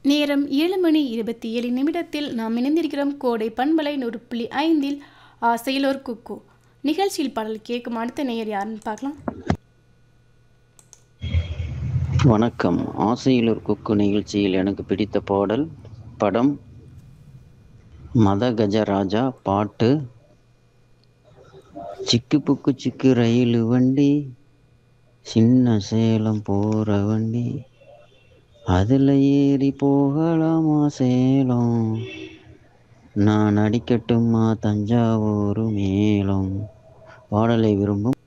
நேரம் ஏழு மணி இருபத்தி ஏழு நிமிடத்தில் நாம் இணைந்திருக்கிறோம் கோடை பண்பலை நூறு புள்ளி ஐந்தில் ஆசையிலோர் குக்கு நிகழ்ச்சியில் பாடல் கேட்கும் அடுத்த நேயர் யாருன்னு பார்க்கலாம் வணக்கம் ஆசையில் ஒரு குக்கு நிகழ்ச்சியில் எனக்கு பிடித்த பாடல் படம் மத கஜராஜா பாட்டு சிக்கு புக்கு சிக்கு ரயில் வண்டி சின்ன சேலம் போகிற வண்டி அதில் ஏறி போகலாமா சேலம் நான் அடிக்கட்டுமா தஞ்சாவூர் மேலம் பாடலை விரும்பும்